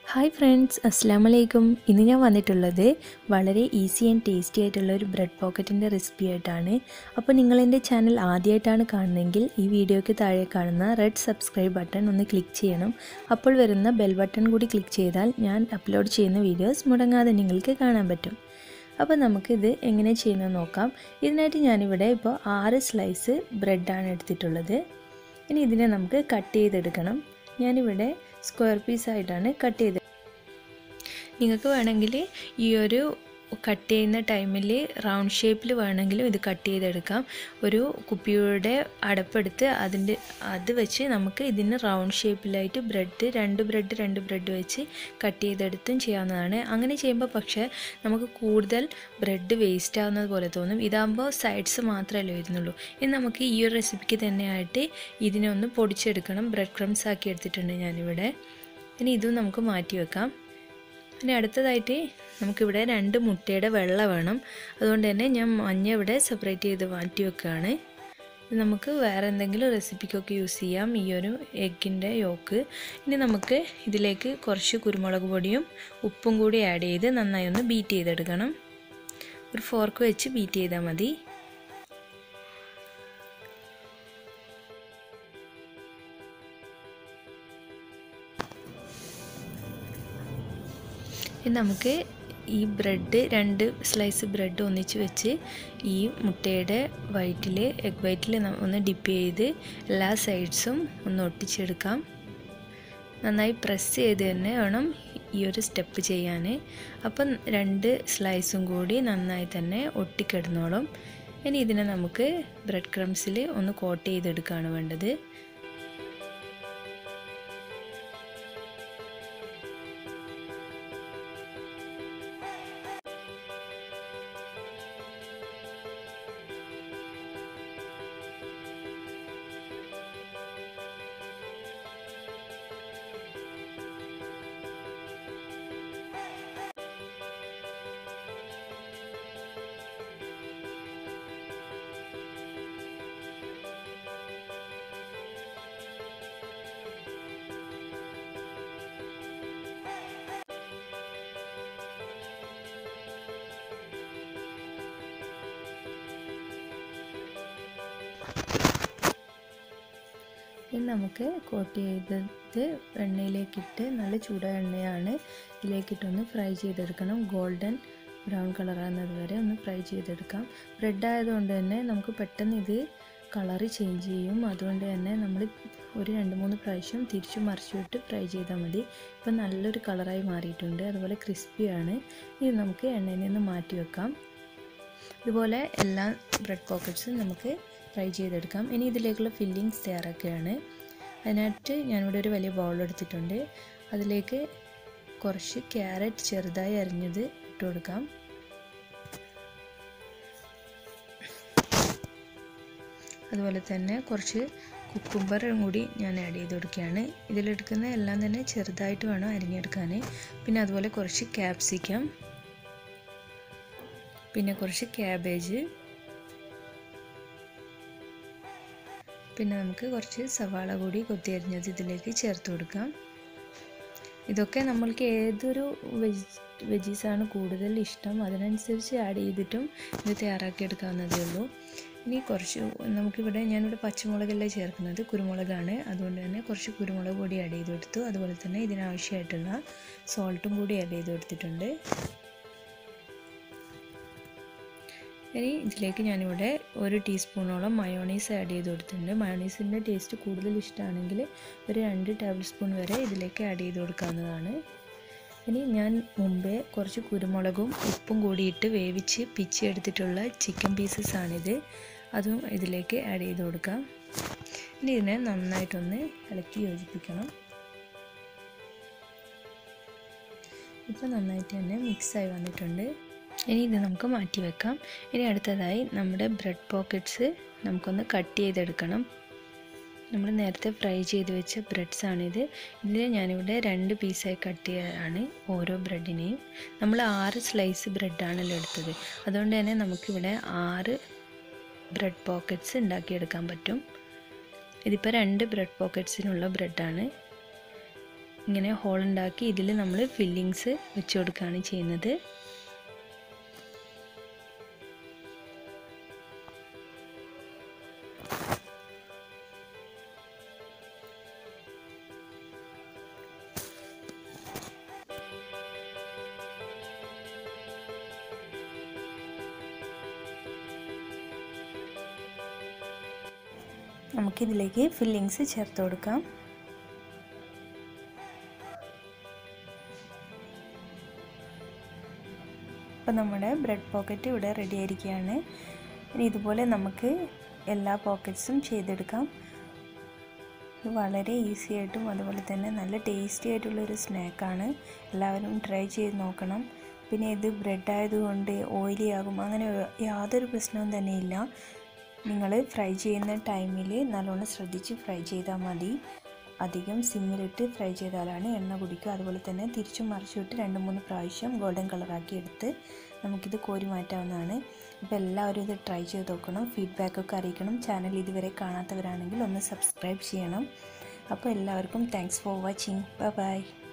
hi friends അസ്സാം വലൈക്കും ഇന്ന് ഞാൻ വന്നിട്ടുള്ളത് വളരെ ഈസി ആൻഡ് ടേസ്റ്റി ആയിട്ടുള്ള ഒരു ബ്രെഡ് പോക്കറ്റിൻ്റെ റെസിപ്പി ആയിട്ടാണ് അപ്പോൾ നിങ്ങൾ എൻ്റെ ചാനൽ ആദ്യമായിട്ടാണ് കാണുന്നതെങ്കിൽ ഈ വീഡിയോയ്ക്ക് താഴെ കാണുന്ന റെഡ് സബ്സ്ക്രൈബ് ബട്ടൺ ഒന്ന് ക്ലിക്ക് ചെയ്യണം അപ്പോൾ വരുന്ന ബെൽ ബട്ടൺ കൂടി ക്ലിക്ക് ചെയ്താൽ ഞാൻ അപ്ലോഡ് ചെയ്യുന്ന വീഡിയോസ് മുടങ്ങാതെ നിങ്ങൾക്ക് കാണാൻ പറ്റും അപ്പോൾ നമുക്കിത് എങ്ങനെ ചെയ്യുന്നത് നോക്കാം ഇതിനായിട്ട് ഞാനിവിടെ ഇപ്പോൾ ആറ് സ്ലൈസ് ബ്രെഡാണ് എടുത്തിട്ടുള്ളത് ഇനി ഇതിനെ നമുക്ക് കട്ട് ചെയ്തെടുക്കണം ഞാനിവിടെ സ്ക്വയർ പീസായിട്ടാണ് കട്ട് ചെയ്ത് നിങ്ങൾക്ക് വേണമെങ്കിൽ ഈ ഒരു കട്ട് ചെയ്യുന്ന ടൈമിൽ റൗണ്ട് ഷേപ്പിൽ വേണമെങ്കിലും ഇത് കട്ട് ചെയ്തെടുക്കാം ഒരു കുപ്പിയുടെ അടപ്പെടുത്ത് അതിൻ്റെ അത് വെച്ച് നമുക്ക് ഇതിന് റൗണ്ട് ഷേപ്പിലായിട്ട് ബ്രെഡ് രണ്ട് ബ്രെഡ് രണ്ട് ബ്രെഡ് വെച്ച് കട്ട് ചെയ്തെടുത്തും ചെയ്യാവുന്നതാണ് അങ്ങനെ ചെയ്യുമ്പോൾ പക്ഷേ നമുക്ക് കൂടുതൽ ബ്രെഡ് വേസ്റ്റ് ആവുന്നത് പോലെ തോന്നും ഇതാകുമ്പോൾ സൈഡ്സ് മാത്രമല്ലേ വരുന്നുള്ളൂ ഇനി നമുക്ക് ഈ ഒരു റെസിപ്പിക്ക് തന്നെയായിട്ട് ഇതിനെ ഒന്ന് പൊടിച്ചെടുക്കണം ബ്രെഡ് ക്രംസ് ആക്കി എടുത്തിട്ടുണ്ട് ഞാനിവിടെ ഇനി ഇതും നമുക്ക് മാറ്റി വെക്കാം ഇനി അടുത്തതായിട്ട് നമുക്കിവിടെ രണ്ട് മുട്ടയുടെ വെള്ള വേണം അതുകൊണ്ട് തന്നെ ഞാൻ മഞ്ഞ ഇവിടെ സെപ്പറേറ്റ് ചെയ്ത് മാറ്റി വെക്കുകയാണ് നമുക്ക് വേറെ എന്തെങ്കിലും റെസിപ്പിക്കൊക്കെ യൂസ് ചെയ്യാം ഈ ഒരു എഗ്ഗിൻ്റെ യോക്ക് ഇനി നമുക്ക് ഇതിലേക്ക് കുറച്ച് കുരുമുളക് പൊടിയും ഉപ്പും കൂടി ആഡ് ചെയ്ത് നന്നായി ഒന്ന് ബീറ്റ് ചെയ്തെടുക്കണം ഒരു ഫോർക്ക് വെച്ച് ബീറ്റ് ചെയ്താൽ മതി ഇനി നമുക്ക് ഈ ബ്രെഡ് രണ്ട് സ്ലൈസ് ബ്രെഡ് ഒന്നിച്ച് വെച്ച് ഈ മുട്ടയുടെ വയറ്റിൽ എഗ് വയറ്റിൽ ഒന്ന് ഡിപ്പ് ചെയ്ത് എല്ലാ സൈഡ്സും ഒന്ന് ഒട്ടിച്ചെടുക്കാം നന്നായി പ്രസ് ചെയ്ത് തന്നെ വേണം ഈ ഒരു സ്റ്റെപ്പ് ചെയ്യാൻ അപ്പം രണ്ട് സ്ലൈസും കൂടി നന്നായി തന്നെ ഒട്ടിക്കിടന്നോളും ഇനി ഇതിനെ നമുക്ക് ബ്രെഡ് ക്രംസിൽ ഒന്ന് കോട്ട് ചെയ്തെടുക്കുകയാണ് വേണ്ടത് ഇനി നമുക്ക് കോട്ട് ചെയ്തത് എണ്ണയിലേക്കിട്ട് നല്ല ചൂടായ എണ്ണയാണ് ഇതിലേക്കിട്ടൊന്ന് ഫ്രൈ ചെയ്തെടുക്കണം ഗോൾഡൻ ബ്രൗൺ കളറാകുന്നത് വരെ ഒന്ന് ഫ്രൈ ചെയ്തെടുക്കാം ബ്രെഡ് ആയതുകൊണ്ട് തന്നെ നമുക്ക് പെട്ടെന്ന് ഇത് കളറ് ചേഞ്ച് ചെയ്യും അതുകൊണ്ട് തന്നെ നമ്മൾ ഒരു രണ്ട് മൂന്ന് പ്രാവശ്യം തിരിച്ചു മറിച്ചിട്ട് ഫ്രൈ ചെയ്താൽ മതി ഇപ്പം നല്ലൊരു കളറായി മാറിയിട്ടുണ്ട് അതുപോലെ ക്രിസ്പിയാണ് ഇത് നമുക്ക് എണ്ണയിൽ നിന്ന് മാറ്റി വെക്കാം ഇതുപോലെ എല്ലാ ബ്രെഡ് പോക്കറ്റ്സും നമുക്ക് ഫ്രൈ ചെയ്തെടുക്കാം ഇനി ഇതിലേക്കുള്ള ഫില്ലിങ്സ് തയ്യാറാക്കുകയാണ് അതിനായിട്ട് ഞാനിവിടെ ഒരു വലിയ ബൗൾ എടുത്തിട്ടുണ്ട് അതിലേക്ക് കുറച്ച് ക്യാരറ്റ് ചെറുതായി അരിഞ്ഞത് ഇട്ട് കൊടുക്കാം അതുപോലെ തന്നെ കുറച്ച് കുക്കുംബറും കൂടി ഞാൻ ആഡ് ചെയ്ത് കൊടുക്കുകയാണ് ഇതിലെടുക്കുന്ന എല്ലാം തന്നെ ചെറുതായിട്ട് വേണം അരിഞ്ഞെടുക്കാൻ പിന്നെ അതുപോലെ കുറച്ച് ക്യാപ്സിക്കം പിന്നെ കുറച്ച് ക്യാബേജ് പിന്നെ നമുക്ക് കുറച്ച് സവാള കൂടി കൊത്തി അരിഞ്ഞത് ഇതിലേക്ക് ചേർത്ത് കൊടുക്കാം ഇതൊക്കെ നമ്മൾക്ക് ഏതൊരു വെജ് വെജീസാണ് കൂടുതൽ ഇഷ്ടം അതിനനുസരിച്ച് ആഡ് ചെയ്തിട്ടും ഇത് തയ്യാറാക്കി എടുക്കാവുന്നതേ ഉള്ളൂ ഇനി കുറച്ച് നമുക്കിവിടെ ഞാനിവിടെ പച്ചമുളകല്ല ചേർക്കുന്നത് കുരുമുളകാണ് അതുകൊണ്ട് തന്നെ കുറച്ച് കുരുമുളക് പൊടി ആഡ് ചെയ്ത് കൊടുത്തു അതുപോലെ തന്നെ ഇതിനാവശ്യമായിട്ടുള്ള സോൾട്ടും കൂടി ആഡ് ചെയ്ത് കൊടുത്തിട്ടുണ്ട് ഇനി ഇതിലേക്ക് ഞാനിവിടെ ഒരു ടീസ്പൂണോളം മയോണീസ് ആഡ് ചെയ്ത് കൊടുത്തിട്ടുണ്ട് മയോണീസിൻ്റെ ടേസ്റ്റ് കൂടുതൽ ഇഷ്ടമാണെങ്കിൽ ഒരു രണ്ട് ടേബിൾ സ്പൂൺ വരെ ഇതിലേക്ക് ആഡ് ചെയ്ത് കൊടുക്കാവുന്നതാണ് ഇനി ഞാൻ മുമ്പേ കുറച്ച് കുരുമുളകും ഉപ്പും കൂടിയിട്ട് വേവിച്ച് പിച്ചി എടുത്തിട്ടുള്ള ചിക്കൻ പീസസ് ആണിത് അതും ഇതിലേക്ക് ആഡ് ചെയ്ത് കൊടുക്കാം ഇനി ഇതിനെ നന്നായിട്ടൊന്ന് ഇളക്കി യോജിപ്പിക്കണം ഇപ്പോൾ നന്നായിട്ട് തന്നെ മിക്സായി വന്നിട്ടുണ്ട് ഇനി ഇത് നമുക്ക് മാറ്റി വെക്കാം ഇനി അടുത്തതായി നമ്മുടെ ബ്രെഡ് പോക്കറ്റ്സ് നമുക്കൊന്ന് കട്ട് ചെയ്തെടുക്കണം നമ്മൾ നേരത്തെ ഫ്രൈ ചെയ്ത് വെച്ച ബ്രെഡ്സ് ആണിത് ഇതിൽ ഞാനിവിടെ രണ്ട് പീസായി കട്ട് ചെയ്യാണ് ഓരോ ബ്രെഡിനെയും നമ്മൾ ആറ് സ്ലൈസ് ബ്രെഡാണല്ലോ എടുത്തത് അതുകൊണ്ട് തന്നെ നമുക്കിവിടെ ആറ് ബ്രെഡ് പോക്കറ്റ്സ് ഉണ്ടാക്കിയെടുക്കാൻ പറ്റും ഇതിപ്പോൾ രണ്ട് ബ്രെഡ് പോക്കറ്റ്സിനുള്ള ബ്രെഡാണ് ഇങ്ങനെ ഹോൾ ഉണ്ടാക്കി ഇതിൽ നമ്മൾ ഫില്ലിങ്സ് വെച്ച് കൊടുക്കുകയാണ് ചെയ്യുന്നത് നമുക്കിതിലേക്ക് ഫില്ലിങ്സ് ചേർത്ത് കൊടുക്കാം അപ്പോൾ നമ്മുടെ ബ്രെഡ് പോക്കറ്റ് ഇവിടെ റെഡി ആയിരിക്കുകയാണ് ഇനി ഇതുപോലെ നമുക്ക് എല്ലാ പോക്കറ്റ്സും ചെയ്തെടുക്കാം ഇത് വളരെ ഈസി ആയിട്ടും അതുപോലെ തന്നെ നല്ല ടേസ്റ്റി ആയിട്ടുള്ളൊരു സ്നാക്കാണ് എല്ലാവരും ട്രൈ ചെയ്ത് നോക്കണം പിന്നെ ഇത് ബ്രെഡ് ആയതുകൊണ്ട് ഓയിലി ആകും അങ്ങനെ യാതൊരു പ്രശ്നവും തന്നെയില്ല നിങ്ങൾ ഫ്രൈ ചെയ്യുന്ന ടൈമിൽ നല്ലോണം ശ്രദ്ധിച്ച് ഫ്രൈ ചെയ്താൽ മതി അധികം സിമ്മിലിട്ട് ഫ്രൈ ചെയ്താലാണ് എണ്ണ കുടിക്കുക അതുപോലെ തന്നെ തിരിച്ചും മറിച്ചിട്ട് രണ്ട് മൂന്ന് പ്രാവശ്യം ഗോൾഡൻ കളറാക്കി എടുത്ത് നമുക്കിത് കോരി മാറ്റാവുന്നതാണ് അപ്പോൾ എല്ലാവരും ഇത് ട്രൈ ചെയ്ത് നോക്കണം ഫീഡ്ബാക്കൊക്കെ അറിയിക്കണം ചാനൽ ഇതുവരെ കാണാത്തവരാണെങ്കിൽ ഒന്ന് സബ്സ്ക്രൈബ് ചെയ്യണം അപ്പോൾ എല്ലാവർക്കും thanks for watching bye by